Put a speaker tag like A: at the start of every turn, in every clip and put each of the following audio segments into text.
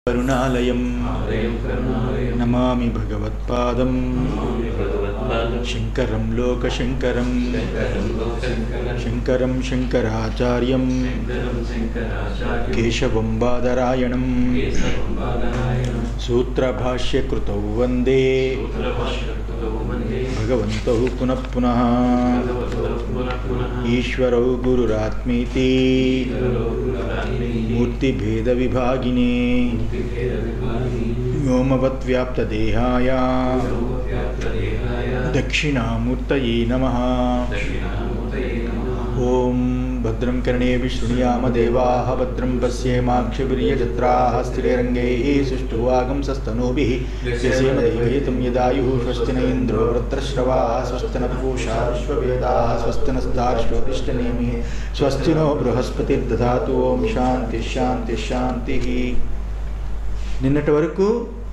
A: కరుణాలయం
B: ఆలయం కరుణాలయం
A: నమామి భగవత్పాదం
B: నమామి భగవత్పాదం
A: శంకరం లోకశంకరం
B: శంకరం లోకశంకరం
A: శంకరం శంకరాచార్యం
B: శంకరం శంకరాచార్యం
A: కేశవం బాదరాయణం
B: కేశవం బాదరాయణం
A: సూత్రభాష్యకృతౌ వందే
B: సూత్రభాష్యకృతౌ వందే
A: భగవంతౌ పునః పునః
B: భగవతో పునః పునః
A: ఈశ్వరౌ గురురాత్మీతి
B: ఈశ్వరో గురురాత్మేతి
A: మూర్తిభేదవిభాగినే
B: ముక్తిభేదవిభాగిని
A: వ్యోమవద్వ్యాప్తదేహాయ
B: సర్వవ్యాప్తదేహాయ
A: దక్షిణామూర్తయే నమః
B: దక్షిణామూర్తయే నమః
A: ఓం భద్రం కర్ణేభి శృణుయామ దేవాः భద్రం పశ్యేమాక్షభిర్యజత్రాः స్థిరైరంగైः సుష్ఠువాగంసస్తనూभिः యసేమ దైవహితం యదాयुः స్వస్తి న ఇంద్రో వృత్రశ్రవాः స్వస్తి న పూషా విశ్వవేదాः స్వస్తి నస్తార్ష్వరిష్టనేమిः స్వస్తి నో బృహస్పతిర్దధాతు ఓం శాంతి శాంతి శాంతి నిన్నటి వరకు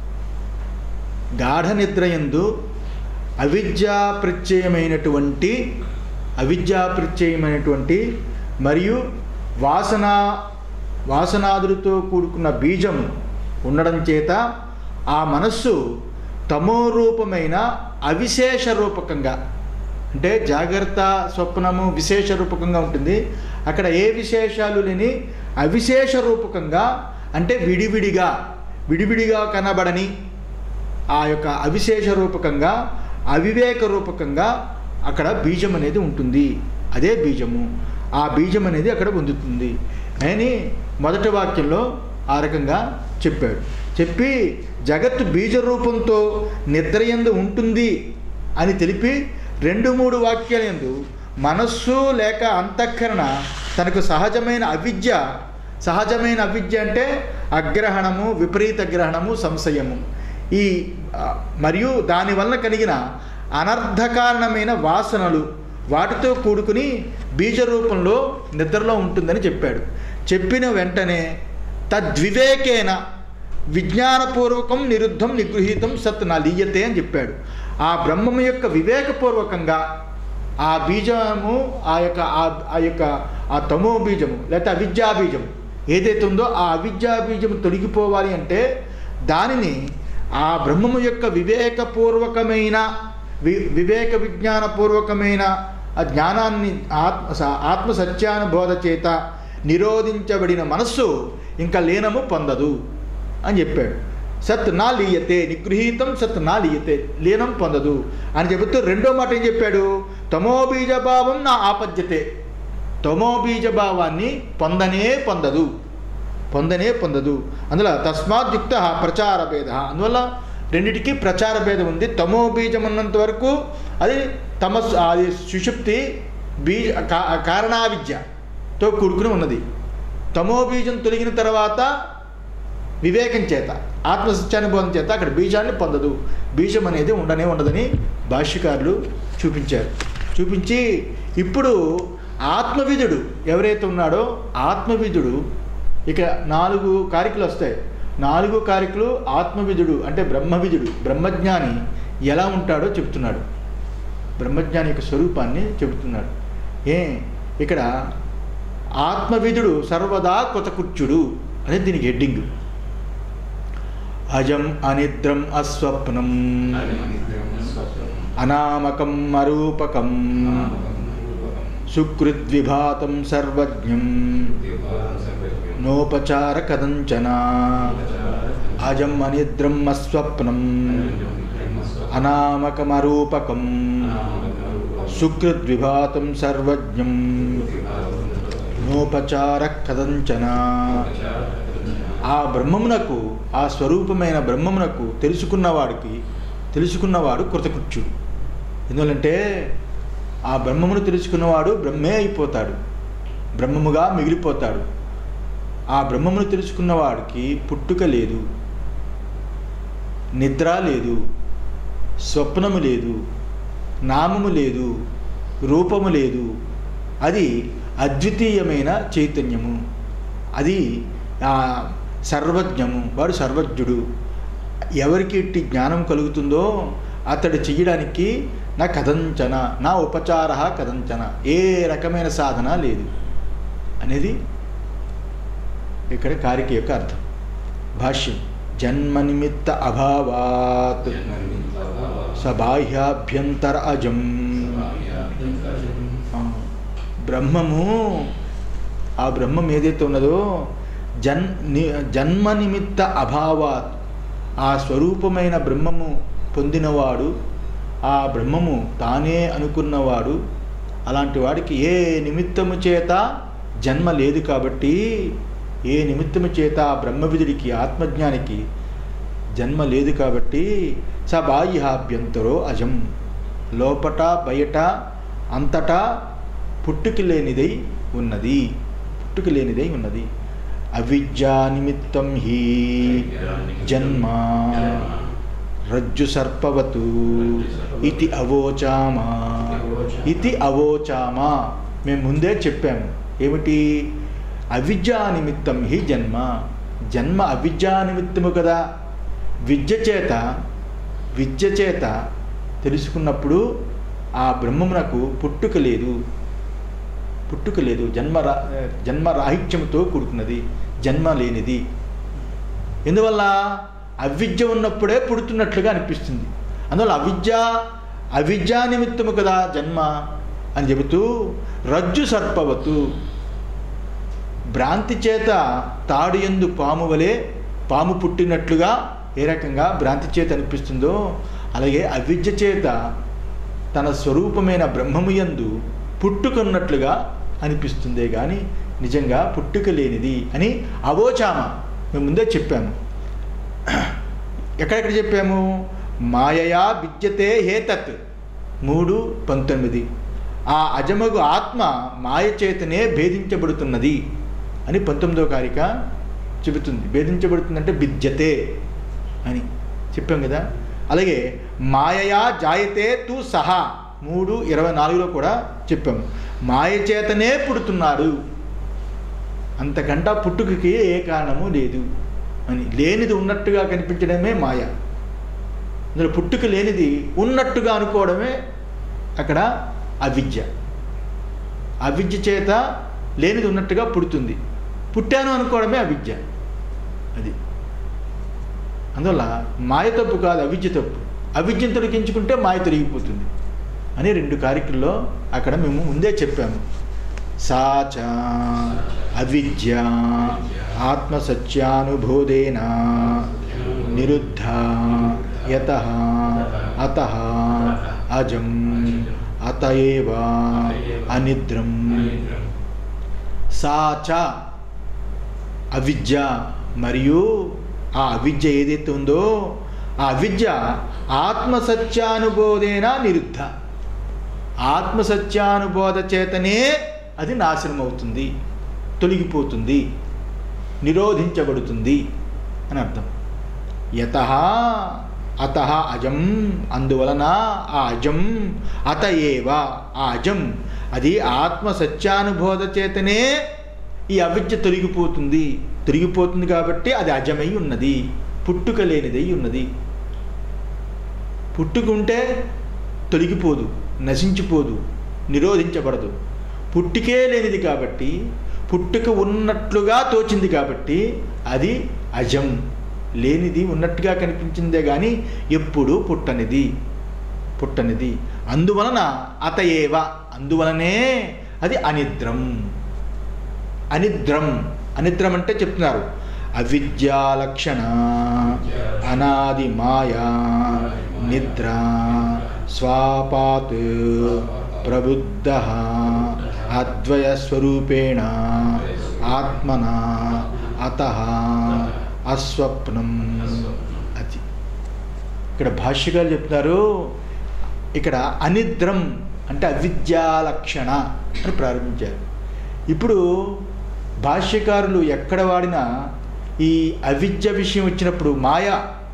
A: గాఢ నిద్రయందు అవిద్యా ప్రత్యయమైనటువంటి అవిద్యా ప్రత్యయమైనటువంటి మరియు వాసన వాసనాదులతో కూడుకున్న బీజం ఉండడం చేత ఆ మనస్సు తమో రూపమైన అవిశేష రూపకంగా అంటే జాగ్రత్త స్వప్నము విశేష రూపకంగా ఉంటుంది అక్కడ ఏ విశేషాలు లేని అవిశేష రూపకంగా అంటే విడివిడిగా విడివిడిగా కనబడని ఆ యొక్క అవిశేష రూపకంగా అవివేక రూపకంగా అక్కడ బీజం అనేది ఉంటుంది అదే బీజము ఆ బీజం అనేది అక్కడ పొందుతుంది అని మొదటి వాక్యంలో ఆ రకంగా చెప్పాడు చెప్పి జగత్తు బీజ రూపంతో నిద్రయందు ఉంటుంది అని తెలిపి రెండు మూడు వాక్యాలందు మనస్సు లేక అంతఃకరణ తనకు సహజమైన అవిద్య సహజమైన అవిద్య అంటే అగ్రహణము విపరీత గ్రహణము సంశయము ఈ ఆ, మరియు దానివల్ల కలిగిన అనర్థకారణమైన వాసనలు వాటితో కూడుకుని బీజ రూపంలో నిద్రలో ఉంటుందని చెప్పాడు చెప్పిన వెంటనే తద్వివేకేన విజ్ఞానపూర్వకం నిరుద్ధం నిగృహీతం సత్ నా లీయతే అని చెప్పాడు ఆ బ్రహ్మము యొక్క వివేకపూర్వకంగా ఆ బీజము ఆ యొక్క ఆ- ఆ యొక్క ఆ తమో బీజము లేకపోతే అవిద్యా బీజము ఏదైతే ఉందో ఆ అవిద్యా బీజము తొలగిపోవాలి అంటే దానిని ఆ బ్రహ్మము యొక్క వివేకపూర్వకమైన వి వివేక విజ్ఞానపూర్వకమైన ఆ జ్ఞానాన్ని ఆత్మ స- ఆత్మ సత్యానుబోధ చేత నిరోధించబడిన మనస్సు ఇంకా లీనము పొందదు అని చెప్పాడు సత్ నా లీయతే నిగృహీతం సత్ నా లీయతే లీనం పొందదు అని చెబుతూ రెండో మాట ఏం చెప్పాడు తమోబీజ భావం నా ఆపద్యతే తమోబీజ భావాన్ని పొందనే పొందదు పొందనే పొందదు అందులో తస్మాత్ ప్రచార భేద అందువల్ల రెండిటికి ప్రచార భేదం ఉంది తమో బీజం ఉన్నంత వరకు అది తమస్ అది సుషుప్తి బీజ కా- కారణావిద్యతో కూడుకుని ఉన్నది తమో బీజం తొలగిన తర్వాత వివేకం చేత ఆత్మసత్యానుభవం చేత అక్కడ బీజాన్ని పొందదు బీజం అనేది ఉండనే ఉండదని భాష్యకారులు చూపించారు చూపించి ఇప్పుడు ఆత్మవిధుడు ఎవరైతే ఉన్నాడో ఆత్మవిధుడు ఇక నాలుగు కారికలు వస్తాయి నాలుగు కారికలు ఆత్మవిధుడు అంటే బ్రహ్మవిధుడు బ్రహ్మజ్ఞాని ఎలా ఉంటాడో చెప్తున్నాడు బ్రహ్మజ్ఞాని యొక్క స్వరూపాన్ని చెబుతున్నాడు ఏ ఇక్కడ ఆత్మవిధుడు సర్వదా కొతకుర్చుడు అనేది దీనికి హెడ్డింగ్ అజం అనిద్రం అస్వప్నం అనామకం అరూపకం సుకృద్విభాతం సర్వజ్ఞం నోపచార కదంచన అజం అనిద్రం అస్వప్నం అనామకమరూపకం సుకృద్విభాతం సర్వజ్ఞం నోపచార కదంచన ఆ బ్రహ్మమునకు ఆ స్వరూపమైన బ్రహ్మమునకు తెలుసుకున్నవాడికి తెలుసుకున్నవాడు కృతకృత్యుడు ఎందువలంటే ఆ బ్రహ్మమును తెలుసుకున్నవాడు బ్రహ్మే అయిపోతాడు బ్రహ్మముగా మిగిలిపోతాడు ఆ బ్రహ్మమును తెలుసుకున్నవాడికి పుట్టుక లేదు నిద్ర లేదు స్వప్నము లేదు నామము లేదు రూపము లేదు అది అద్వితీయమైన చైతన్యము అది ఆ సర్వజ్ఞము వాడు సర్వజ్ఞుడు ఎవరికి ఇట్టి జ్ఞానం కలుగుతుందో అతడు చెయ్యడానికి నా కథంచన నా ఉపచార కథంచన ఏ రకమైన సాధన లేదు అనేది ఇక్కడ కారిక యొక్క అర్థం భాష్యం జన్మ నిమిత్త అభావాత్ సబాహ్యాభ్యంతర అజం ఆ, బ్రహ్మము ఆ బ్రహ్మం ఏదైతే ఉన్నదో జన్ ని జన్మ నిమిత్త అభావాత్ ఆ స్వరూపమైన బ్రహ్మము పొందినవాడు ఆ బ్రహ్మము తానే అనుకున్నవాడు అలాంటి వాడికి ఏ నిమిత్తము చేత జన్మ లేదు కాబట్టి ఏ నిమిత్తము చేత ఆ బ్రహ్మవిధుడికి ఆత్మజ్ఞానికి జన్మ లేదు కాబట్టి స బాహ్యాభ్యంతరో అజం లోపట బయట అంతటా పుట్టుక లేనిదై ఉన్నది పుట్టుక లేనిదై ఉన్నది అవిద్యా నిమిత్తం హి జన్మ రజ్జు సర్పవతు ఇది అవోచామా ఇది అవోచామా మేము ముందే చెప్పాము ఏమిటి అవిద్యా నిమిత్తం హి జన్మ జన్మ అవిద్యా నిమిత్తము కదా విద్య చేత విద్య చేత తెలుసుకున్నప్పుడు ఆ బ్రహ్మమునకు పుట్టుక లేదు పుట్టుక లేదు జన్మ రా జన్మ రాహిత్యముతో కూడుకున్నది జన్మ లేనిది ఎందువల్ల అవిద్య ఉన్నప్పుడే పుడుతున్నట్లుగా అనిపిస్తుంది అందువల్ల అవిద్య అవిద్యా నిమిత్తము కదా జన్మ అని చెబుతూ రజ్జు సర్పవతు భ్రాంతి చేత తాడు ఎందు పాము వలె పాము పుట్టినట్లుగా ఏ రకంగా భ్రాంతి చేత అనిపిస్తుందో అలాగే అవిద్య చేత తన స్వరూపమైన బ్రహ్మము యందు పుట్టుకున్నట్లుగా అనిపిస్తుందే కానీ నిజంగా పుట్టుక లేనిది అని అవోచామ మేము ముందే చెప్పాము ఎక్కడెక్కడ చెప్పాము మాయయా విద్యతే హేతత్ మూడు పంతొమ్మిది ఆ అజమగు ఆత్మ మాయ చేతనే భేదించబడుతున్నది అని పంతొమ్మిదో కారిక చెబుతుంది భేదించబడుతుందంటే విద్యతే అని చెప్పాం కదా అలాగే మాయయా జాయతే తు సహా మూడు ఇరవై నాలుగులో కూడా చెప్పాము మాయ చేతనే పుడుతున్నాడు అంతకంటా పుట్టుకకి ఏ కారణము లేదు అని లేనిది ఉన్నట్టుగా కనిపించడమే మాయ అందులో పుట్టుక లేనిది ఉన్నట్టుగా అనుకోవడమే అక్కడ అవిద్య అవిద్య చేత లేనిది ఉన్నట్టుగా పుడుతుంది పుట్టాను అనుకోవడమే అవిద్య అది అందువల్ల మాయ తప్పు కాదు అవిద్య తప్పు అవిద్యను తొలగించుకుంటే మాయ తొలగిపోతుంది అని రెండు కార్యక్రమంలో అక్కడ మేము ముందే చెప్పాము సాచ అవిద్య ఆత్మసత్యానుబోధేన నిరుద్ధ యత అత అజం అతయేవ అనిద్రం సాచ అవిద్య మరియు ఆ అవిద్య ఏదైతే ఉందో ఆ అవిద్య ఆత్మసత్యానుబోధేన నిరుద్ధ ఆత్మసత్యానుబోధ చేతనే అది నాశనం అవుతుంది తొలగిపోతుంది నిరోధించబడుతుంది అని అర్థం యత అత అజం అందువలన ఆ అజం అత ఏవ ఆ అజం అది ఆత్మ సత్యానుబోధ చేతనే ఈ అవిద్య తొలగిపోతుంది తొలగిపోతుంది కాబట్టి అది అజమై ఉన్నది పుట్టుక లేనిదై ఉన్నది పుట్టుకుంటే తొలగిపోదు నశించిపోదు నిరోధించబడదు పుట్టికే లేనిది కాబట్టి పుట్టుక ఉన్నట్లుగా తోచింది కాబట్టి అది అజం లేనిది ఉన్నట్టుగా కనిపించిందే కానీ ఎప్పుడూ పుట్టనిది పుట్టనిది అందువలన అతయేవ అందువలనే అది అనిద్రం అనిద్రం అనిద్రం అంటే చెప్తున్నారు అవిద్యాలక్షణ అనాది మాయా నిద్ర స్వాపాత్ ప్రబుద్ధ అద్వయస్వరూపేణ ఆత్మన అత అస్వప్నం అది ఇక్కడ భాష్యకాలు చెప్తున్నారు ఇక్కడ అనిద్రం అంటే అవిద్యాలక్షణ అని ప్రారంభించారు ఇప్పుడు భాష్యకారులు ఎక్కడ వాడినా ఈ అవిద్య విషయం వచ్చినప్పుడు మాయ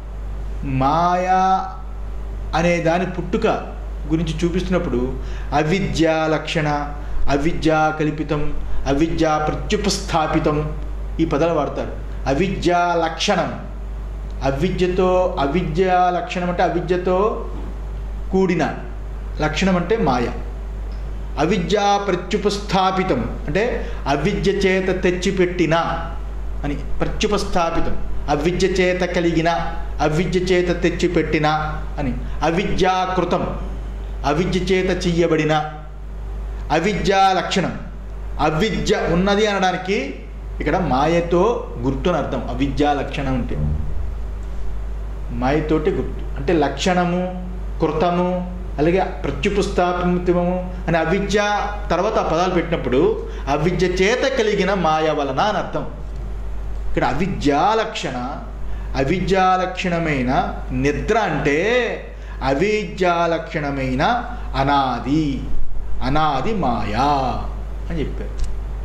A: మాయా అనే దాని పుట్టుక గురించి చూపిస్తున్నప్పుడు అవిద్యా లక్షణ అవిద్యా కల్పితం అవిద్యా ప్రత్యుపస్థాపితం ఈ పదాలు వాడతారు అవిద్యా లక్షణం అవిద్యతో అవిద్యా లక్షణం అంటే అవిద్యతో కూడిన లక్షణం అంటే మాయ అవిద్యా ప్రత్యుపస్థాపితం అంటే అవిద్య చేత తెచ్చిపెట్టిన అని ప్రత్యుపస్థాపితం అవిద్య చేత కలిగిన అవిద్య చేత తెచ్చిపెట్టిన అని అవిద్యాకృతం అవిద్య చేత చెయ్యబడిన అవిద్యా లక్షణం అవిద్య ఉన్నది అనడానికి ఇక్కడ మాయతో గుర్తుని అర్థం అవిద్యా లక్షణం అంటే మాయతోటి గుర్తు అంటే లక్షణము కృతము అలాగే ప్రత్యుపుస్థాపితము అని అవిద్య తర్వాత ఆ పదాలు పెట్టినప్పుడు అవిద్య చేత కలిగిన మాయ వలన అని అర్థం ఇక్కడ అవిద్యాలక్షణ అవిద్యాలక్షణమైన నిద్ర అంటే అవిద్యాలక్షణమైన అనాది అనాది మాయా అని చెప్పారు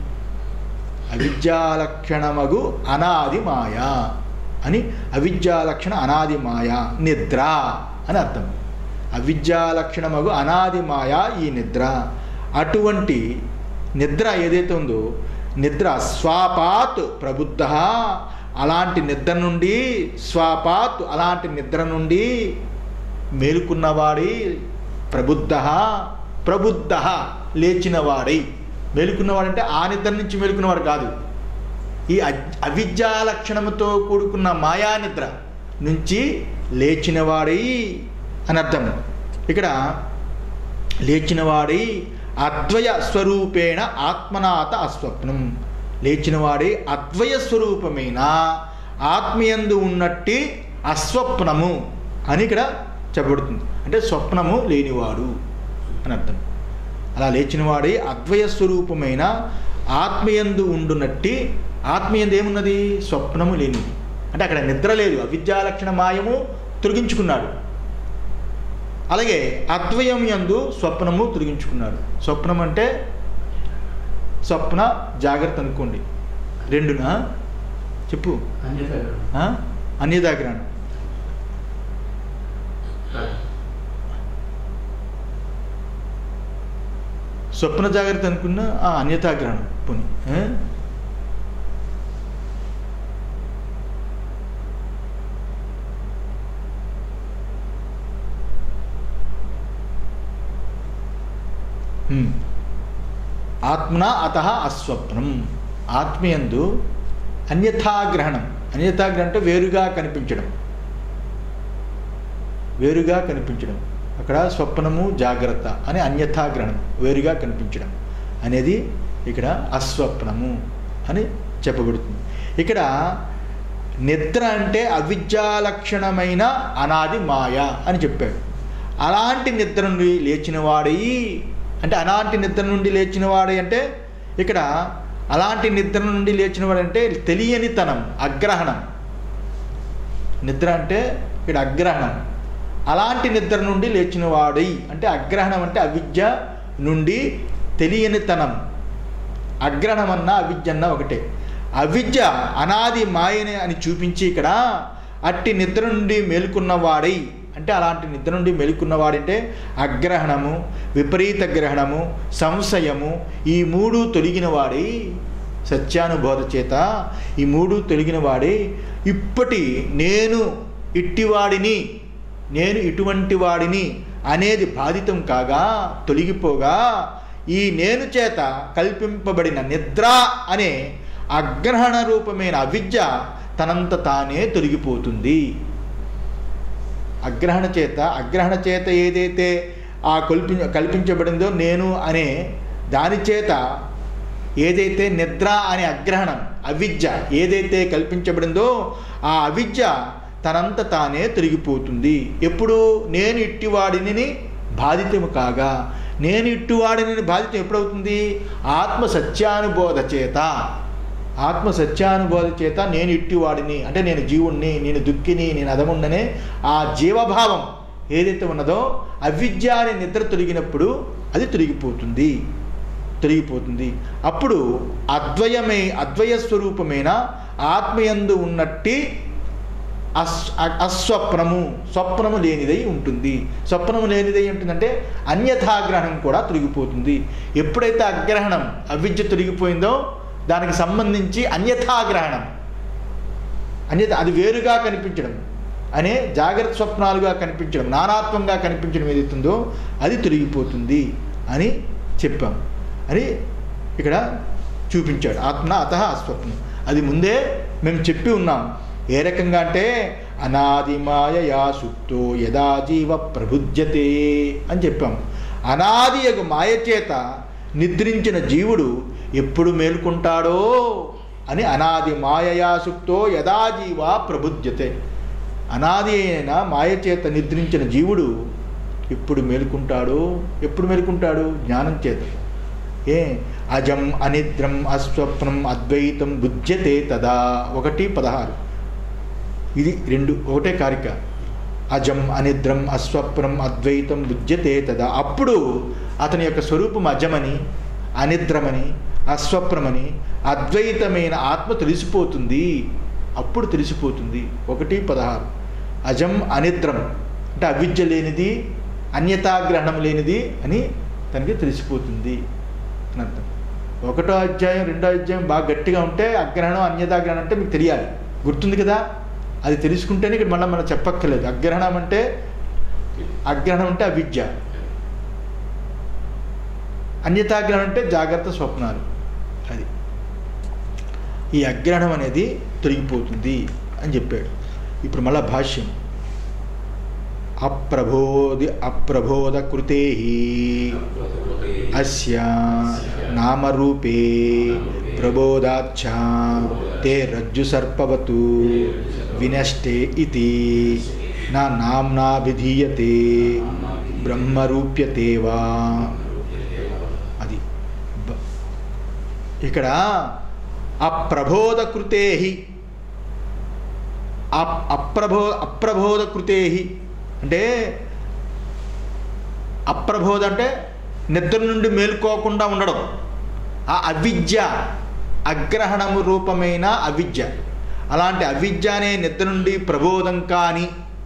A: అవిద్యాలక్షణమగు అనాది మాయా అని అవిద్యాలక్షణ అనాది మాయా నిద్ర అని అర్థం అవిద్యాలక్షణమగు అనాది మాయా ఈ నిద్ర అటువంటి నిద్ర ఏదైతే ఉందో నిద్ర స్వాపాత్ ప్రబుద్ధ అలాంటి నిద్ర నుండి స్వాపాత్ అలాంటి నిద్ర నుండి మేలుకున్నవాడి ప్రబుద్ధ ప్రబుద్ధ లేచినవాడై మేలుకున్నవాడంటే ఆ నిద్ర నుంచి మేలుకున్నవాడు కాదు ఈ అజ్- అవిద్యా లక్షణముతో కూడుకున్న మాయా నిద్ర నుంచి లేచినవాడై అని అర్థం ఇక్కడ లేచినవాడై అద్వయ స్వరూపేణ ఆత్మనాథ అస్వప్నం లేచినవాడై అద్వయ స్వరూపమైన ఆత్మయందు ఉన్నట్టి అస్వప్నము అని ఇక్కడ చెప్పబడుతుంది అంటే స్వప్నము లేనివాడు అని అర్థం అలా లేచినవాడై అద్వయ స్వరూపమైన ఆత్మయందు ఉండునట్టి ఆత్మయందు ఏమున్నది స్వప్నము లేనిది అంటే అక్కడ నిద్ర లేదు అవిద్యాలక్షణ మాయము తొలగించుకున్నాడు అలాగే అద్వయం యందు స్వప్నము తొలగించుకున్నాడు స్వప్నం అంటే స్వప్న జాగ్రత్త అనుకోండి రెండునా చెప్పు ఆ? అన్యదాగ్రహణం స్వప్న జాగ్రత్త అనుకున్న ఆ అన్యతాగ్రహణం పోనీ ఆ? హ్మ్. ఆత్మన అత అస్వప్నం ఆత్మయందు అన్యథాగ్రహణం అన్యథాగ్రహణం అంటే వేరుగా కనిపించడం వేరుగా కనిపించడం అక్కడ స్వప్నము జాగ్రత్త అని అన్యథాగ్రహణం వేరుగా కనిపించడం అనేది ఇక్కడ అస్వప్నము అని చెప్పబడుతుంది ఇక్కడ నిద్ర అంటే అవిద్యాలక్షణమైన అనాది మాయ అని చెప్పాడు అలాంటి నిద్ర నుండి లేచిన వాడై అంటే అలాంటి నిద్ర నుండి లేచిన వాడై అంటే ఇక్కడ అలాంటి నిద్ర నుండి లేచిన వాడంటే తెలియనితనం అగ్రహణం నిద్ర అంటే ఇక్కడ అగ్రహణం అలాంటి నిద్ర నుండి లేచిన వాడై అంటే అగ్రహణం అంటే అవిద్య నుండి తెలియనితనం అగ్రహణం అన్న అవిద్య అన్న ఒకటే అవిద్య అనాది మాయని అని చూపించి ఇక్కడ అట్టి నిద్ర నుండి మేలుకున్నవాడై అంటే అలాంటి నిద్ర నుండి మేలుకున్నవాడంటే అగ్రహణము విపరీత గ్రహణము సంశయము ఈ మూడు తొలగిన వాడై సత్యానుబోధ చేత ఈ మూడు తొలగిన వాడే ఇప్పటి నేను ఇట్టివాడిని నేను ఇటువంటి వాడిని అనేది బాధితం కాగా తొలగిపోగా ఈ నేను చేత కల్పింపబడిన నిద్ర అనే అగ్రహణ రూపమైన అవిద్య తనంత తానే తొలగిపోతుంది అగ్రహణ చేత అగ్రహణ చేత ఏదైతే ఆ కల్పి కల్పించబడిందో నేను అనే దాని చేత ఏదైతే నిద్ర అనే అగ్రహణం అవిద్య ఏదైతే కల్పించబడిందో ఆ అవిద్య తనంత తానే తొలగిపోతుంది ఎప్పుడు నేను ఇట్టివాడిని బాధితము కాగా నేను ఇట్టువాడిని బాధితం ఎప్పుడవుతుంది ఆత్మ సత్యానుబోధ చేత ఆత్మ సత్యానుబోధ చేత నేను ఇట్టివాడిని అంటే నేను జీవుణ్ణి నేను దుఃఖిని నేను అదముండనే ఆ జీవభావం ఏదైతే ఉన్నదో అవిద్య అనే నిద్ర తొలగినప్పుడు అది తొలగిపోతుంది తొలగిపోతుంది అప్పుడు అద్వయమే అద్వయ స్వరూపమైన ఆత్మయందు ఉన్నట్టి అస్ అ- అస్వప్నము స్వప్నము లేనిదై ఉంటుంది స్వప్నము లేనిదై ఉంటుందంటే అన్యథాగ్రహణం కూడా తొలగిపోతుంది ఎప్పుడైతే అగ్రహణం అవిద్య తొలగిపోయిందో దానికి సంబంధించి అన్యథాగ్రహణం అన్యత అది వేరుగా కనిపించడం అనే జాగ్రత్త స్వప్నాలుగా కనిపించడం నానాత్వంగా కనిపించడం ఏదైతుందో అది తొలగిపోతుంది అని చెప్పాం అని ఇక్కడ చూపించాడు ఆత్మ అత అస్వప్నం అది ముందే మేము చెప్పి ఉన్నాం ఏ రకంగా అంటే అనాదిమాయయా సుప్తో యదా జీవ ప్రబుధ్యతే అని చెప్పాం అనాది యొక్క మాయ చేత నిద్రించిన జీవుడు ఎప్పుడు మేల్కొంటాడో అని అనాది మాయయా సుప్తో యదా జీవ ప్రబుధ్యతే అనాది అయిన మాయ చేత నిద్రించిన జీవుడు ఎప్పుడు మేలుకుంటాడో ఎప్పుడు మేలుకుంటాడు జ్ఞానం చేత ఏ అజం అనిద్రం అస్వప్నం అద్వైతం బుధ్యతే తదా ఒకటి పదహారు ఇది రెండు ఒకటే కారిక అజం అనిద్రం అస్వప్నం అద్వైతం బుధ్యతే తదా అప్పుడు అతని యొక్క స్వరూపం అజమని అనిద్రమని అస్వప్నమని అద్వైతమైన ఆత్మ తెలిసిపోతుంది అప్పుడు తెలిసిపోతుంది ఒకటి పదహారు అజం అనిద్రం అంటే అవిద్య లేనిది అన్యతాగ్రహణం లేనిది అని తనకి తెలిసిపోతుంది అని అర్థం ఒకటో అధ్యాయం రెండో అధ్యాయం బాగా గట్టిగా ఉంటే అగ్రహణం అన్యతాగ్రహణం అంటే మీకు తెలియాలి గుర్తుంది కదా అది తెలుసుకుంటేనే ఇక్కడ మళ్ళీ మనం చెప్పక్కర్లేదు అగ్రహణం అంటే అగ్రహణం అంటే అవిద్య అన్యతాగ్రహణం అంటే జాగ్రత్త స్వప్నాలు అది ఈ అగ్రహణం అనేది తొలగిపోతుంది అని చెప్పాడు ఇప్పుడు మళ్ళా భాష్యం అప్రబోధి అప్రబోధ కృతే అస్య నామరూపే ప్రబోధాచ్చ తే రజ్జు సర్పవతు వినష్టే ఇది నా నామ్నాభిధీయతే బ్రహ్మరూప్యతే వా అది బ- ఇక్కడ అప్రబోధకృతే అప్రబో అప్రబోధకృతే అంటే అప్రబోధ అంటే నిద్ర నుండి మేల్కోకుండా ఉండడం ఆ అవిద్య అగ్రహణము రూపమైన అవిద్య అలాంటి అవిద్య అనే నిద్ర నుండి ప్రబోధం కాని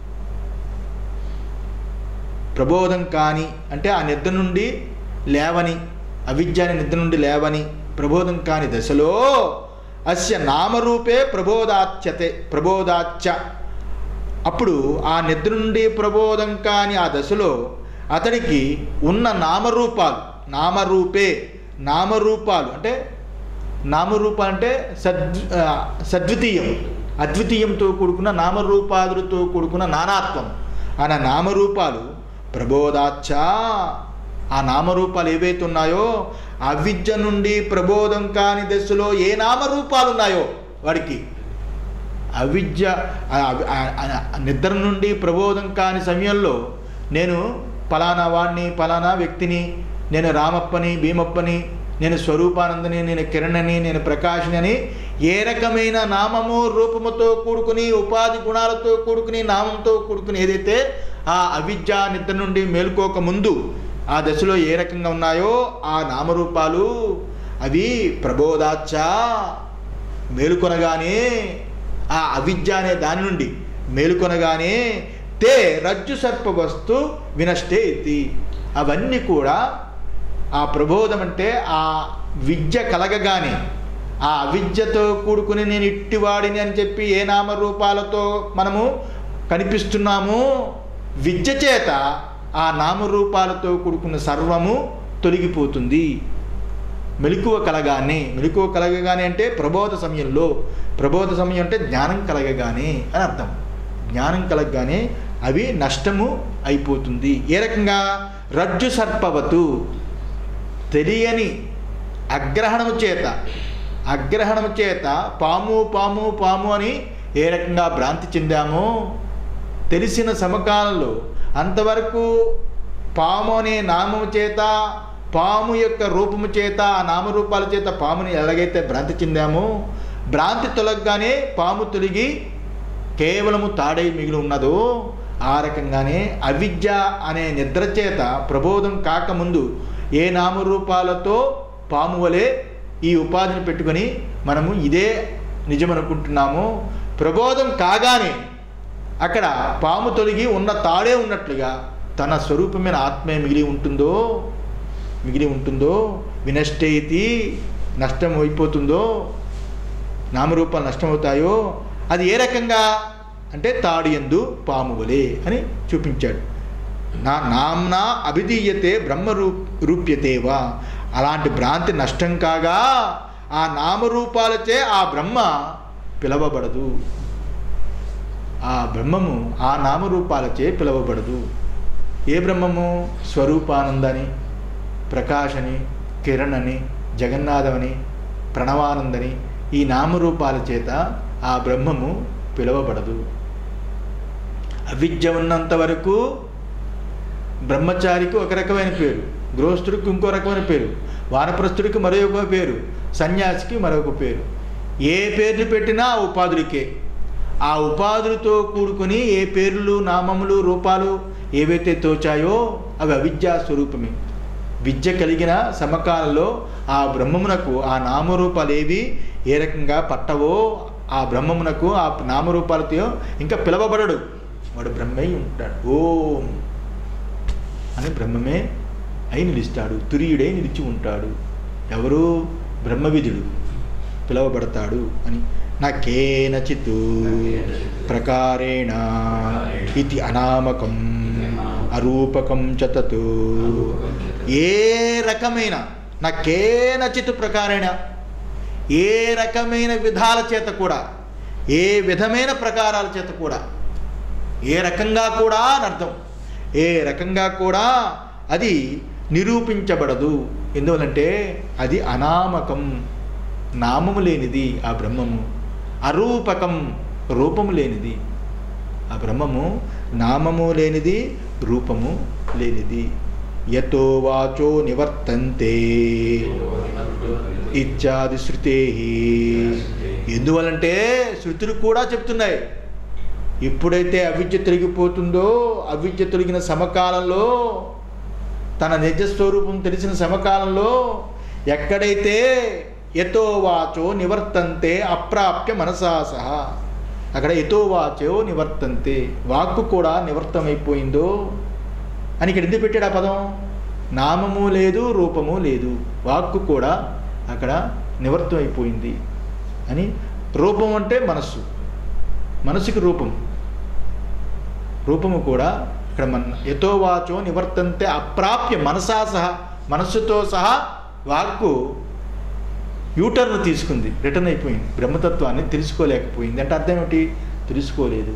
A: ప్రబోధం కాని అంటే ఆ నిద్ర నుండి లేవని అవిద్య అనే నిద్ర నుండి లేవని ప్రబోధం కాని దశలో అస్య నామరూపే ప్రబోధాచ్యతే ప్రబోధాచ్య అప్పుడు ఆ నిద్ర నుండి ప్రబోధం కాని ఆ దశలో అతనికి ఉన్న నామరూపాలు నామరూపే నామరూపాలు అంటే నామరూపాలు అంటే సద్ ఆ, సద్వితీయం అద్వితీయంతో కూడుకున్న నామరూపాదులతో కూడుకున్న నానాత్వం అన్న నామరూపాలు ప్రబోధాచ్చ ఆ నామరూపాలు ఏవైతే ఉన్నాయో అవిద్య నుండి ప్రబోధం కాని దశలో ఏ నామరూపాలు ఉన్నాయో వాడికి అవిద్య ఆ- ఆ- ఆ- నిద్ర నుండి ప్రబోధం కాని సమయంలో నేను ఫలానా వాడిని ఫలానా వ్యక్తిని నేను రామప్పని భీమప్పని నేను స్వరూపానందని నేను కిరణని నేను ప్రకాశిని అని ఏ రకమైన నామము రూపముతో కూడుకుని ఉపాధి గుణాలతో కూడుకుని నామంతో కూడుకుని ఏదైతే ఆ అవిద్య నిద్ర నుండి మేల్కోక ముందు ఆ దశలో ఏ రకంగా ఉన్నాయో ఆ నామరూపాలు అవి ప్రబోధాచ్చ మేలుకొనగానే ఆ అవిద్య అనే దాని నుండి మేలుకొనగానే తే రజ్జు సర్ప వస్తు వినష్టే ఇది అవన్నీ కూడా ఆ ప్రబోధం అంటే ఆ విద్య కలగగానే ఆ అవిద్యతో కూడుకుని నేను ఇట్టివాడిని అని చెప్పి ఏ నామరూపాలతో మనము కనిపిస్తున్నాము విద్య చేత ఆ నామరూపాలతో కూడుకున్న సర్వము తొలగిపోతుంది మెలకువ కలగానే మెలకువ కలగగానే అంటే ప్రబోధ సమయంలో ప్రబోధ సమయం అంటే జ్ఞానం కలగగానే అని అర్థం జ్ఞానం కలగగానే అవి నష్టము అయిపోతుంది ఏ రకంగా రజ్జు సర్పవతు తెలియని అగ్రహణము చేత అగ్రహణము చేత పాము పాము పాము అని ఏ రకంగా భ్రాంతి చెందామో తెలిసిన సమకాలంలో అంతవరకు పాము అనే నామము చేత పాము యొక్క రూపము చేత ఆ నామరూపాల చేత పాముని ఎలాగైతే భ్రాంతి చెందామో భ్రాంతి తొలగగానే పాము తొలగి కేవలము తాడై మిగిలి ఉన్నదో ఆ రకంగానే అవిద్య అనే నిద్ర చేత ప్రబోధం కాకముందు ఏ నామరూపాలతో పాము వలె ఈ ఉపాధిని పెట్టుకొని మనము ఇదే నిజమనుకుంటున్నాము ప్రబోధం కాగానే అక్కడ పాము తొలగి ఉన్న తాడే ఉన్నట్లుగా తన స్వరూపమైన ఆత్మే మిగిలి ఉంటుందో మిగిలి ఉంటుందో వినష్టేతి నష్టం అయిపోతుందో నామరూపాలు నష్టమవుతాయో అది ఏ రకంగా అంటే తాడు ఎందు పాము వలె అని చూపించాడు నా నామ్నా అభిధీయతే బ్రహ్మ రూప్ రూప్యతేవా అలాంటి భ్రాంతి నష్టం కాగా ఆ నామరూపాలచే ఆ బ్రహ్మ పిలవబడదు ఆ బ్రహ్మము ఆ నామరూపాలచే పిలువబడదు ఏ బ్రహ్మము స్వరూపానందని ప్రకాశని కిరణని జగన్నాథమని ప్రణవానందని ఈ నామరూపాల చేత ఆ బ్రహ్మము పిలువబడదు అవిద్య ఉన్నంత వరకు బ్రహ్మచారికి ఒక రకమైన పేరు గృహస్థుడికి ఇంకో రకమైన పేరు వానప్రస్థుడికి మరొక పేరు సన్యాసికి మరొక పేరు ఏ పేర్లు పెట్టినా ఆ ఉపాధులకే ఆ ఉపాధులతో కూడుకుని ఏ పేర్లు నామములు రూపాలు ఏవైతే తోచాయో అవి అవిద్యా స్వరూపమే విద్య కలిగిన సమకాలంలో ఆ బ్రహ్మమునకు ఆ నామరూపాలు ఏవి ఏ రకంగా పట్టవో ఆ బ్రహ్మమునకు ఆ నామరూపాలతో ఇంకా పిలవబడడు వాడు బ్రహ్మై ఉంటాడు ఓం అని బ్రహ్మమే అయి నిలుస్తాడు తురియుడై నిలిచి ఉంటాడు ఎవరు బ్రహ్మవిధుడు పిలువబడతాడు అని నాకేనచిత్ ప్రకారేణ ఇది అనామకం అరూపకం చ తత్ ఏ రకమైన నాకేనచిత్ ప్రకారేణ ఏ రకమైన విధాల చేత కూడా ఏ విధమైన ప్రకారాల చేత కూడా ఏ రకంగా కూడా అని అర్థం ఏ రకంగా కూడా అది నిరూపించబడదు ఎందువలంటే అది అనామకం నామము లేనిది ఆ బ్రహ్మము అరూపకం రూపము లేనిది ఆ బ్రహ్మము నామము లేనిది రూపము లేనిది యతో వాచో నివర్తంతే ఇత్యాది శృతే ఎందువలంటే శృతులు కూడా చెప్తున్నాయి ఎప్పుడైతే అవిద్య తొలగిపోతుందో అవిద్య తొలగిన సమకాలంలో తన నిజస్వరూపం తెలిసిన సమకాలంలో ఎక్కడైతే ఎతో వాచో నివర్తంతే అప్రాప్య మనసా సహా అక్కడ ఎతో వాచో నివర్తంతే వాక్కు కూడా నివర్తమైపోయిందో అని ఇక్కడ ఎందుకు పెట్టాడు ఆ పదం నామము లేదు రూపము లేదు వాక్కు కూడా అక్కడ నివర్తం అయిపోయింది అని రూపం అంటే మనస్సు మనసుకి రూపం రూపము కూడా ఇక్కడ మన ఎతో వాచో నివర్తంతే అప్రాప్య మనసా సహా మనస్సుతో సహా వాక్కు యూటర్న్ తీసుకుంది రిటర్న్ అయిపోయింది బ్రహ్మతత్వాన్ని తెలుసుకోలేకపోయింది అంటే అర్థం ఏమిటి తెలుసుకోలేదు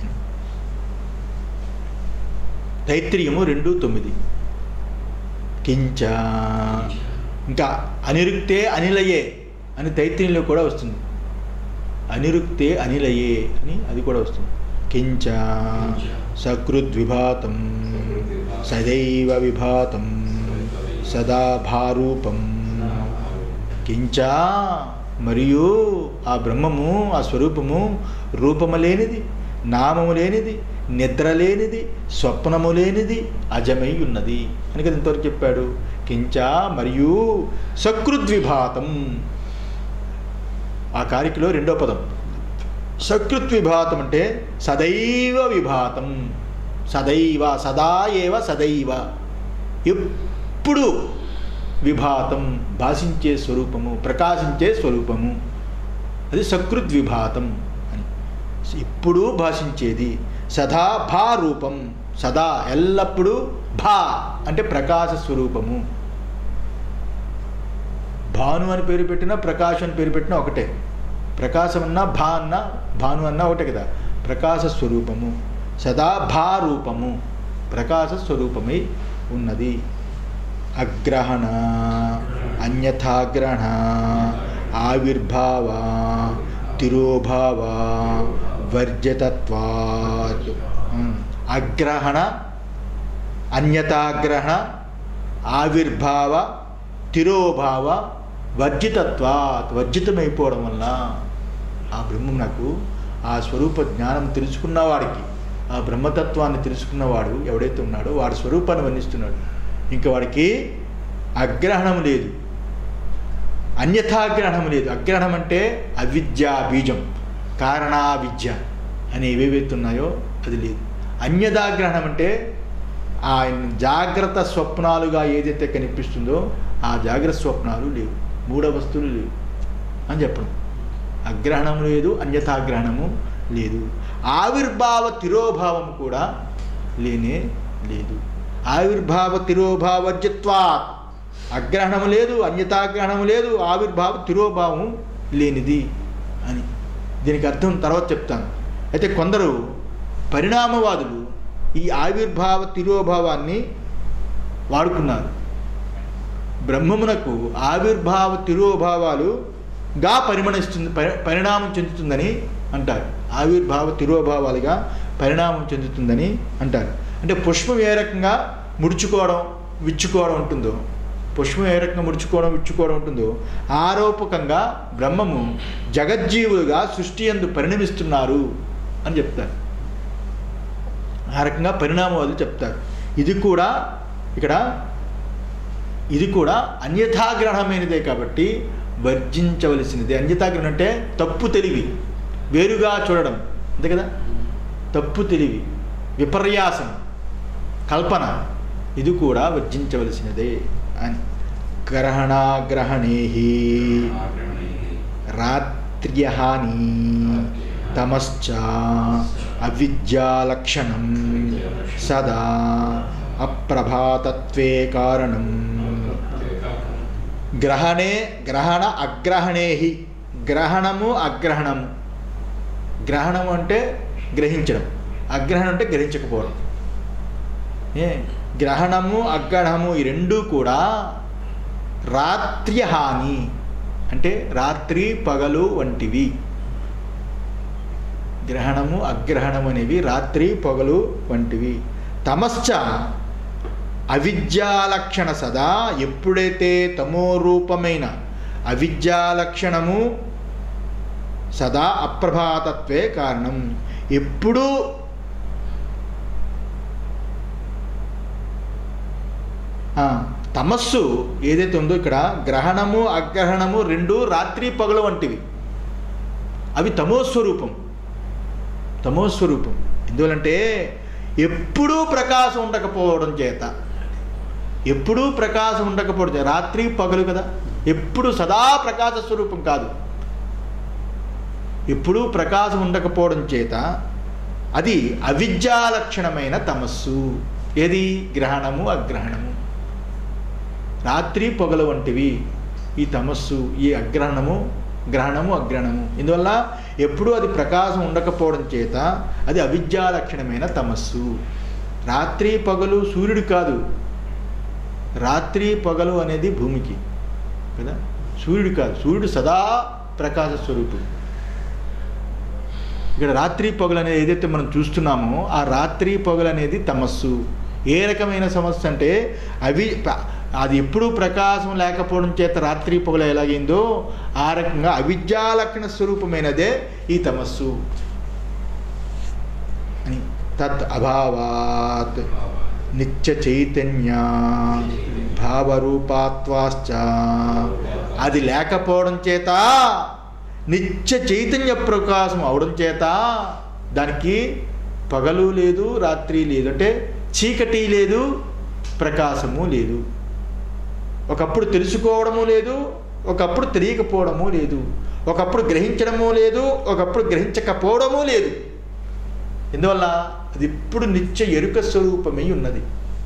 A: తైత్రీయము రెండు తొమ్మిది కించ ఇంకా అనిరుక్తే అనిలయే అని తైత్రీయంలో కూడా వస్తుంది అనిరుక్తే అనిలయే అని అది కూడా వస్తుంది కించ సకృద్విభాతం సదైవ విభాతం సదా భారూపం కించ మరియు ఆ బ్రహ్మము ఆ స్వరూపము రూపము లేనిది నామము లేనిది నిద్ర లేనిది స్వప్నము లేనిది అజమై ఉన్నది అని కదా ఇంతవరకు చెప్పాడు కించ మరియు సకృద్విభాతం ఆ కారికలో రెండో పదం సకృత్ విభాతం అంటే సదైవ విభాతం సదైవ సదా ఏవ సదైవ ఎప్పుడు విభాతం భాషించే స్వరూపము ప్రకాశించే స్వరూపము అది సకృత్ విభాతం అని ఇప్పుడు భాషించేది సదా భా రూపం సదా ఎల్లప్పుడూ భా అంటే ప్రకాశ స్వరూపము భాను అని పేరు పెట్టినా ప్రకాశం అని పేరు పెట్టినా ఒకటే ప్రకాశం అన్నా భా అన్న భాను అన్నా ఒకటే కదా ప్రకాశ స్వరూపము సదా భా రూపము ప్రకాశ స్వరూపమై ఉన్నది అగ్రహణ అన్యథాగ్రహణ ఆవిర్భావ తిరోభావ వర్జతత్వాత్ ఉమ్. అగ్రహణ అన్యతాగ్రహణ ఆవిర్భావ తిరోభావ వర్జితత్వాత్ వర్జితమైపోవడం వల్ల ఆ బ్రహ్మం నాకు ఆ స్వరూప జ్ఞానం తెలుసుకున్నవాడికి ఆ బ్రహ్మతత్వాన్ని తెలుసుకున్నవాడు ఎవడైతే ఉన్నాడో వాడి స్వరూపాన్ని వర్ణిస్తున్నాడు ఇంకా వాడికి అగ్రహణం లేదు అన్యథాగ్రహణం లేదు అగ్రహణం అంటే అవిద్యా బీజం కారణా విద్య అని ఏవేవైతే ఉన్నాయో అది లేదు అన్యదాగ్రహణం అంటే ఆ జాగ్రత్త స్వప్నాలుగా ఏదైతే కనిపిస్తుందో ఆ జాగ్రత్త స్వప్నాలు లేవు మూఢ వస్తువులు లేవు అని చెప్పడం అగ్రహణం లేదు అన్యథాగ్రహణము లేదు ఆవిర్భావ తిరోభావం కూడా లేనే లేదు ఆవిర్భావ తిరోభావర్జిత్వా అగ్రహణము లేదు అన్యతాగ్రహణము లేదు ఆవిర్భావ తిరోభావం లేనిది అని దీనికి అర్థం తర్వాత చెప్తాను అయితే కొందరు పరిణామవాదులు ఈ ఆవిర్భావ తిరోభావాన్ని వాడుకున్నారు బ్రహ్మమునకు ఆవిర్భావ తిరోభావాలుగా పరిమణిస్తుంది పరి పరిణామం చెందుతుందని అంటారు ఆవిర్భావ తిరోభావాలుగా పరిణామం చెందుతుందని అంటారు అంటే పుష్పం ఏ రకంగా ముడుచుకోవడం విచ్చుకోవడం ఉంటుందో పుష్పం ఏ రకంగా ముడుచుకోవడం విచ్చుకోవడం ఉంటుందో ఆరోపకంగా బ్రహ్మము జగజ్జీవులుగా సృష్టి ఎందు పరిణమిస్తున్నారు అని చెప్తారు ఆ రకంగా పరిణామవాదులు చెప్తారు ఇది కూడా ఇక్కడ ఇది కూడా అన్యథాగ్రహమైనదే కాబట్టి వర్జించవలసినది అన్యథాగ్రహం అంటే తప్పు తెలివి వేరుగా చూడడం అంతే కదా తప్పు తెలివి విపర్యాసం కల్పన ఇది కూడా వర్జించవలసినదే అని గ్రహణాగ్రహణేహి రాత్ర్యహాని తమశ్చ అవిద్యాలక్షణం సదా అప్రభాతత్వే కారణం గ్రహణే గ్రహణ అగ్రహణేహి గ్రహణము అగ్రహణము గ్రహణము అంటే గ్రహించడం అగ్రహణం అంటే గ్రహించకపోవడం ఏ గ్రహణము అగ్రహణము ఈ రెండూ కూడా రాత్ర్యహాని అంటే రాత్రి పగలు వంటివి గ్రహణము అగ్రహణం అనేవి రాత్రి పగలు వంటివి తమశ్చ అవిద్యాలక్షణ సదా ఎప్పుడైతే తమో రూపమైన అవిద్యాలక్షణము సదా అప్రభాతత్వే కారణం ఎప్పుడూ ఆ, తమస్సు ఏదైతే ఉందో ఇక్కడ గ్రహణము అగ్రహణము రెండు రాత్రి పగలు వంటివి అవి తమోస్వరూపం తమోస్వరూపం ఎందువలంటే ఎప్పుడూ ప్రకాశం ఉండకపోవడం చేత ఎప్పుడూ ప్రకాశం ఉండకపోవడం చేత రాత్రి పగలు కదా ఎప్పుడు సదా ప్రకాశ స్వరూపం కాదు ఎప్పుడూ ప్రకాశం ఉండకపోవడం చేత అది అవిద్యాలక్షణమైన తమస్సు ఏది గ్రహణము అగ్రహణము రాత్రి పొగలు వంటివి ఈ తమస్సు ఈ అగ్రహణము గ్రహణము అగ్రహణము ఇందువల్ల ఎప్పుడూ అది ప్రకాశం ఉండకపోవడం చేత అది అవిద్యాలక్షణమైన తమస్సు రాత్రి పగలు సూర్యుడు కాదు రాత్రి పగలు అనేది భూమికి కదా సూర్యుడు కాదు సూర్యుడు సదా ప్రకాశ స్వరూపుడు ఇక్కడ రాత్రి పగలు అనేది ఏదైతే మనం చూస్తున్నామో ఆ రాత్రి పగలు అనేది తమస్సు ఏ రకమైన సమస్య అంటే అవి ప- అది ఎప్పుడూ ప్రకాశం లేకపోవడం చేత రాత్రి పగలు ఎలాగైందో ఆ రకంగా అవిద్యాలక్షణ స్వరూపమైనదే ఈ తమస్సు అని తత్ అభావాత్ నిత్య చైతన్య భావరూపాత్వాశ్చ అది లేకపోవడం చేత నిత్య చైతన్య ప్రకాశం అవడం చేత దానికి పగలు లేదు రాత్రి లేదు అంటే చీకటి లేదు ప్రకాశము లేదు ఒకప్పుడు తెలుసుకోవడము లేదు ఒకప్పుడు తెలియకపోవడము లేదు ఒకప్పుడు గ్రహించడము లేదు ఒకప్పుడు గ్రహించకపోవడము లేదు ఎందువల్ల అది ఇప్పుడు నిత్య ఎరుక స్వరూపమై ఉన్నది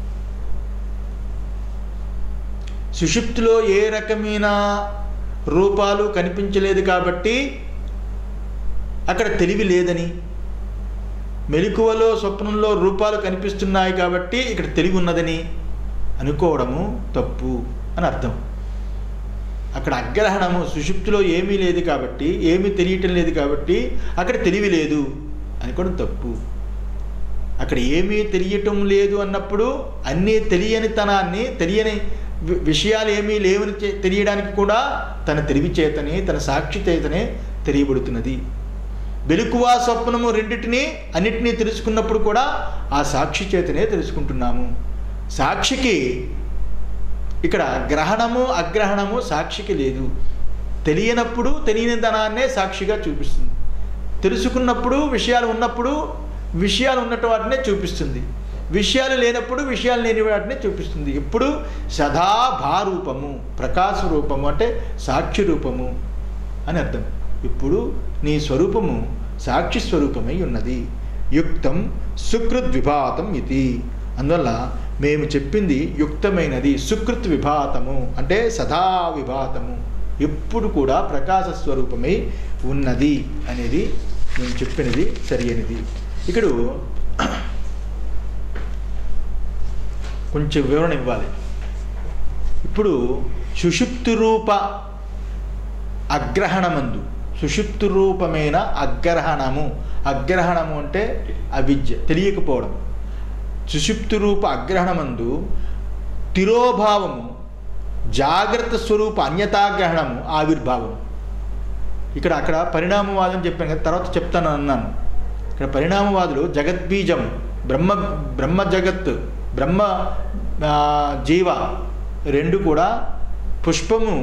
A: సుషుప్తిలో ఏ రకమైన రూపాలు కనిపించలేదు కాబట్టి అక్కడ తెలివి లేదని మెలకువలో స్వప్నంలో రూపాలు కనిపిస్తున్నాయి కాబట్టి ఇక్కడ తెలివి ఉన్నదని అనుకోవడము తప్పు అని అర్థం అక్కడ అగ్రహణము సుషుప్తిలో ఏమీ లేదు కాబట్టి ఏమీ తెలియటం లేదు కాబట్టి అక్కడ తెలివి లేదు అనుకోవడం తప్పు అక్కడ ఏమీ తెలియటం లేదు అన్నప్పుడు అన్నీ తెలియని తనాన్ని తెలియని వి- విషయాలు ఏమీ లేవని చే- తెలియడానికి కూడా తన తెలివి చేతనే తన సాక్షి చేతనే తెలియబడుతున్నది వెలుకువ స్వప్నము రెండింటినీ అన్నిటినీ తెలుసుకున్నప్పుడు కూడా ఆ సాక్షి చేతనే తెలుసుకుంటున్నాము సాక్షికి ఇక్కడ గ్రహణము అగ్రహణము సాక్షికి లేదు తెలియనప్పుడు తెలియని ధనాన్నే సాక్షిగా చూపిస్తుంది తెలుసుకున్నప్పుడు విషయాలు ఉన్నప్పుడు విషయాలు ఉన్నట్టు వాటినే చూపిస్తుంది విషయాలు లేనప్పుడు విషయాలు లేని వాటినే చూపిస్తుంది ఎప్పుడు సదా భారూపము ప్రకాశ రూపము అంటే సాక్షి రూపము అని అర్థం ఇప్పుడు నీ స్వరూపము సాక్షి స్వరూపమై ఉన్నది యుక్తం సుకృత్ విభాతం ఇది అందువల్ల మేము చెప్పింది యుక్తమైనది సుకృత్ విభాతము అంటే సదా విభాతము ఎప్పుడు కూడా ప్రకాశ స్వరూపమై ఉన్నది అనేది నేను చెప్పినది సరి అయినది ఇక్కడ కొంచెం వివరణ ఇవ్వాలి ఇప్పుడు సుషుప్తి రూప అగ్రహణమందు సుషుప్తి రూపమైన అగ్రహణము అగ్రహణము అంటే అవిద్య తెలియకపోవడం సుషుప్తి రూప అగ్రహణమందు తిరోభావము జాగ్రత్త స్వరూప అన్యతాగ్రహణము ఆవిర్భావము ఇక్కడ అక్కడ పరిణామవాదం చెప్పాను కదా తర్వాత చెప్తాను అన్నాను ఇక్కడ పరిణామవాదులు జగద్బీజం బ్రహ్మ బ్రహ్మ జగత్ బ్రహ్మ ఆ, జీవ రెండు కూడా పుష్పము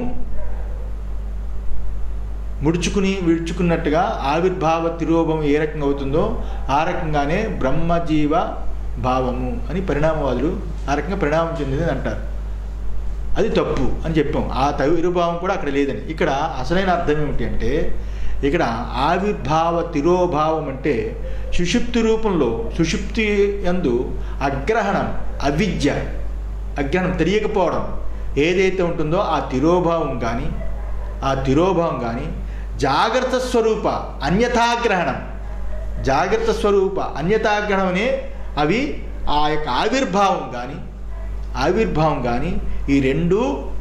A: ముడుచుకుని విడుచుకున్నట్టుగా ఆవిర్భావ తిరోభం ఏ రకంగా అవుతుందో ఆ రకంగానే బ్రహ్మజీవ భావము అని పరిణామవాదులు ఆ రకంగా పరిణామం చెందింది అని అంటారు అది తప్పు అని చెప్పాం ఆ తవిరుభావం కూడా అక్కడ లేదని ఇక్కడ అసలైన అర్థం ఏమిటి అంటే ఇక్కడ ఆవిర్భావ తిరోభావం అంటే సుషుప్తి రూపంలో సుషుప్తి యందు అగ్రహణం అవిద్య అగ్రహణం తెలియకపోవడం ఏదైతే ఉంటుందో ఆ తిరోభావం కానీ ఆ తిరోభావం కానీ జాగ్రత్త స్వరూప అన్యథాగ్రహణం జాగ్రత్త స్వరూప అన్యథాగ్రహణం అనే అవి ఆ యొక్క ఆవిర్భావం కానీ ఆవిర్భావం కానీ ఈ రెండు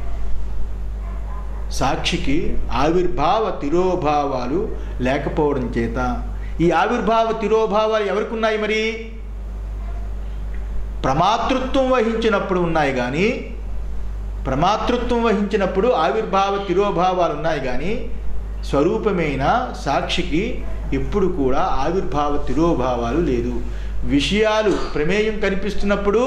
A: సాక్షికి ఆవిర్భావ తిరోభావాలు లేకపోవడం చేత ఈ ఆవిర్భావ తిరోభావాలు ఎవరికి ఉన్నాయి మరి ప్రమాతృత్వం వహించినప్పుడు ఉన్నాయి కానీ ప్రమాతృత్వం వహించినప్పుడు ఆవిర్భావ తిరోభావాలు ఉన్నాయి కానీ స్వరూపమైన సాక్షికి ఎప్పుడు కూడా ఆవిర్భావ తిరోభావాలు లేదు విషయాలు ప్రమేయం కనిపిస్తున్నప్పుడు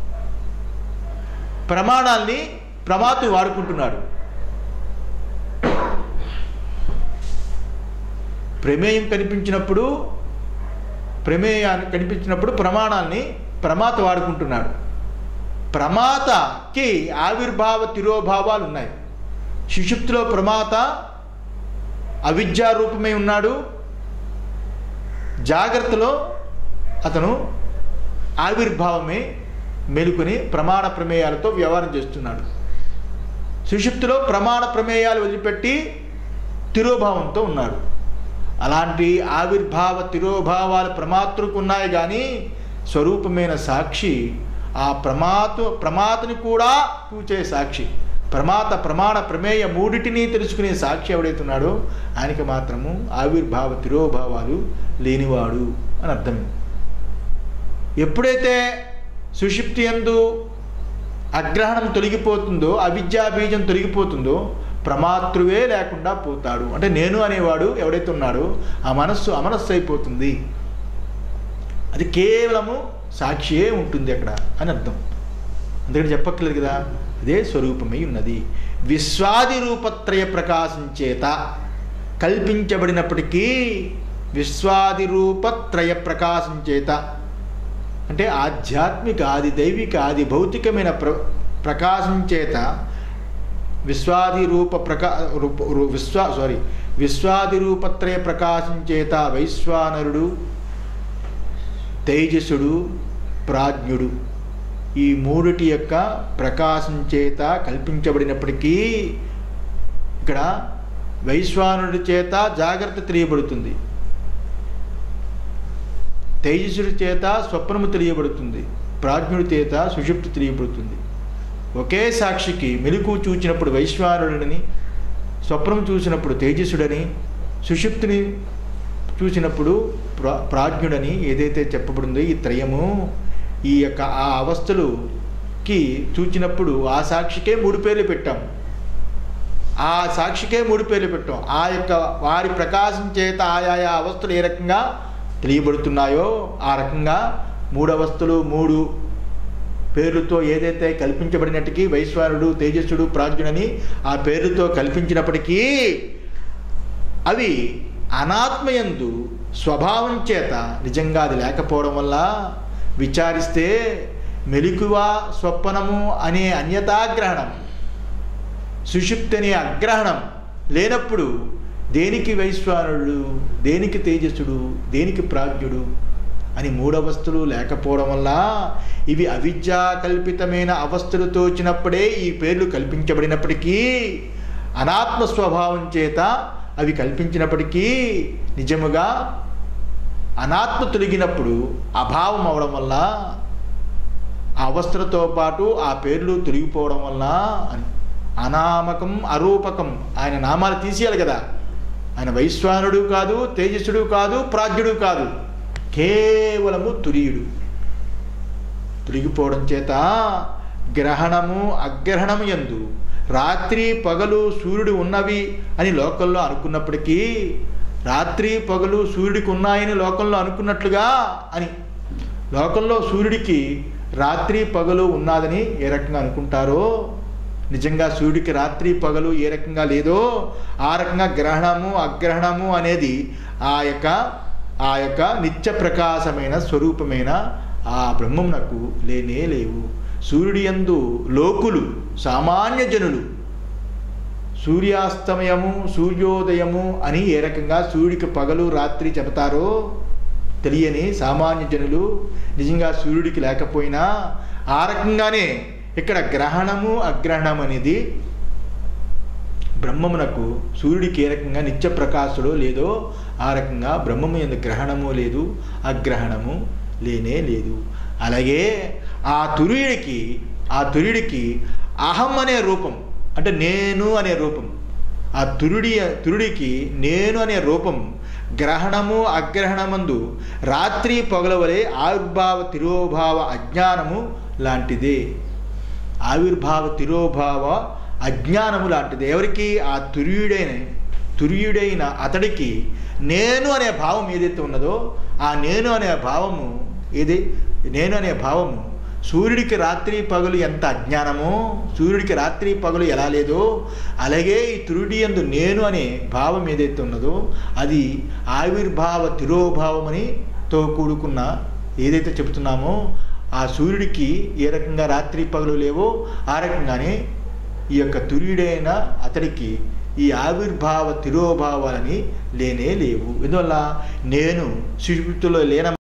A: ప్రమాణాల్ని ప్రమాతు వాడుకుంటున్నాడు ప్రమేయం కనిపించినప్పుడు ప్రమేయాన్ని కనిపించినప్పుడు ప్రమాణాల్ని ప్రమాత వాడుకుంటున్నాడు ప్రమాతకి ఆవిర్భావ తిరోభావాలు ఉన్నాయి సుషుప్తిలో ప్రమాత అవిద్యారూపమై ఉన్నాడు జాగ్రత్తలో అతను ఆవిర్భావమే మెలుకుని ప్రమాణ ప్రమేయాలతో వ్యవహారం చేస్తున్నాడు సుషుప్తిలో ప్రమాణ ప్రమేయాలు వదిలిపెట్టి తిరోభావంతో ఉన్నాడు అలాంటి ఆవిర్భావ తిరోభావాలు ప్రమాతృకు ఉన్నాయి కానీ స్వరూపమైన సాక్షి ఆ ప్రమాత ప్రమాతని కూడా చూచే సాక్షి ప్రమాత ప్రమాణ ప్రమేయ మూడిటిని తెలుసుకునే సాక్షి ఎవడైతున్నాడో ఆయనకి మాత్రము ఆవిర్భావ తిరోభావాలు లేనివాడు అని అర్థం ఎప్పుడైతే సుషిప్తి ఎందు అగ్రహణం తొలగిపోతుందో అవిద్యా బీజం తొలగిపోతుందో ప్రమాతృవే లేకుండా పోతాడు అంటే నేను అనేవాడు ఎవడైతే ఉన్నాడో ఆ మనస్సు అమనస్సు అయిపోతుంది అది కేవలము సాక్షియే ఉంటుంది అక్కడ అని అర్థం అందుకని చెప్పక్కర్లేదు కదా అదే స్వరూపమై ఉన్నది విశ్వాది రూపత్రయ ప్రకాశం చేత కల్పించబడినప్పటికీ విశ్వాది రూపత్రయ ప్రకాశం చేత అంటే ఆధ్యాత్మిక ఆది దైవిక ఆది భౌతికమైన ప్ర ప్రకాశం చేత విశ్వాది రూప ప్రకా రూప రూ- విశ్వా సారీ విశ్వాది రూపత్రయ ప్రకాశం చేత వైశ్వానరుడు తేజసుడు ప్రాజ్ఞుడు ఈ మూడిటి యొక్క ప్రకాశం చేత కల్పించబడినప్పటికీ ఇక్కడ వైశ్వానుడి చేత జాగ్రత్త తెలియబడుతుంది తేజస్సుడి చేత స్వప్నము తెలియబడుతుంది ప్రాజ్ఞుడి చేత సుషుప్తి తెలియబడుతుంది ఒకే సాక్షికి మెలకు చూచినప్పుడు వైశ్వానుడని స్వప్నం చూసినప్పుడు తేజస్సుడని సుషుప్తిని చూసినప్పుడు ప్రా ప్రాజ్ఞుడని ఏదైతే చెప్పబడిందో ఈ త్రయము ఈ యొక్క ఆ అవస్థలుకి చూచినప్పుడు ఆ సాక్షికే మూడు పేర్లు పెట్టాం ఆ సాక్షికే మూడు పేర్లు పెట్టాం ఆ యొక్క వారి ప్రకాశం చేత ఆయా అవస్థలు ఏ రకంగా తెలియబడుతున్నాయో ఆ రకంగా మూడు అవస్థలు మూడు పేర్లతో ఏదైతే కల్పించబడినట్టుకి వైశ్వానుడు తేజస్సుడు ప్రాజ్ఞుడని ఆ పేర్లతో కల్పించినప్పటికీ అవి అనాత్మయందు స్వభావం చేత నిజంగా అది లేకపోవడం వల్ల విచారిస్తే మెలకువ స్వప్నము అనే అన్యతాగ్రహణం సుషుప్తి అనే అగ్రహణం లేనప్పుడు దేనికి వైశ్వానుడు దేనికి తేజస్సుడు దేనికి ప్రాజ్ఞుడు అని మూడవస్థలు లేకపోవడం వల్ల ఇవి అవిద్యా కల్పితమైన అవస్థలతో వచ్చినప్పుడే ఈ పేర్లు కల్పించబడినప్పటికీ అనాత్మ స్వభావం చేత అవి కల్పించినప్పటికీ నిజముగా అనాత్మ తొలగినప్పుడు అభావం అవడం వల్ల ఆ అవస్థలతో పాటు ఆ పేర్లు తొలగిపోవడం వల్ల అని అనామకం అరూపకం ఆయన నామాలు తీసేయాలి కదా ఆయన వైశ్వానుడు కాదు తేజస్సుడు కాదు ప్రాజ్ఞుడు కాదు కేవలము తురీయుడు తొలగిపోవడం చేత గ్రహణము అగ్రహణము ఎందు రాత్రి పగలు సూర్యుడు ఉన్నవి అని లోకంలో అనుకున్నప్పటికీ రాత్రి పగలు సూర్యుడికి ఉన్నాయని లోకంలో అనుకున్నట్లుగా అని లోకంలో సూర్యుడికి రాత్రి పగలు ఉన్నదని ఏ రకంగా అనుకుంటారో నిజంగా సూర్యుడికి రాత్రి పగలు ఏ రకంగా లేదో ఆ రకంగా గ్రహణము అగ్రహణము అనేది ఆ యొక్క ఆ యొక్క నిత్య ప్రకాశమైన స్వరూపమైన ఆ బ్రహ్మమునకు లేనే లేవు సూర్యుడి యందు లోకులు సామాన్య జనులు సూర్యాస్తమయము సూర్యోదయము అని ఏ రకంగా సూర్యుడికి పగలు రాత్రి చెబుతారో తెలియని సామాన్య జనులు నిజంగా సూర్యుడికి లేకపోయినా ఆ రకంగానే ఇక్కడ గ్రహణము అగ్రహణం అనేది బ్రహ్మమునకు సూర్యుడికి ఏ రకంగా నిత్య ప్రకాశుడో లేదో ఆ రకంగా బ్రహ్మము ఎందు గ్రహణము లేదు అగ్రహణము లేనే లేదు అలాగే ఆ తుర్యుడికి ఆ తుర్యుడికి అహం అనే రూపం అంటే నేను అనే రూపం ఆ తురుడి తురుడికి నేను అనే రూపం గ్రహణము అగ్రహణమందు రాత్రి పగల వలె ఆవిర్భావ తిరోభావ అజ్ఞానము లాంటిదే ఆవిర్భావ తిరోభావ అజ్ఞానము లాంటిది ఎవరికి ఆ తుర్యుడైన తుర్యుడైన అతడికి నేను అనే భావం ఏదైతే ఉన్నదో ఆ నేను అనే భావము ఏది నేను అనే భావము సూర్యుడికి రాత్రి పగలు ఎంత అజ్ఞానమో సూర్యుడికి రాత్రి పగలు ఎలా లేదో అలాగే ఈ తురుడి ఎందు నేను అనే భావం ఏదైతే ఉన్నదో అది ఆవిర్భావ తిరోభావమని తో కూడుకున్న ఏదైతే చెబుతున్నామో ఆ సూర్యుడికి ఏ రకంగా రాత్రి పగలు లేవో ఆ రకంగానే ఈ యొక్క తుర్యుడైన అతడికి ఈ ఆవిర్భావ తిరోభావాలని లేనే లేవు ఎందువల్ల నేను శిశుపుత్తులో లేన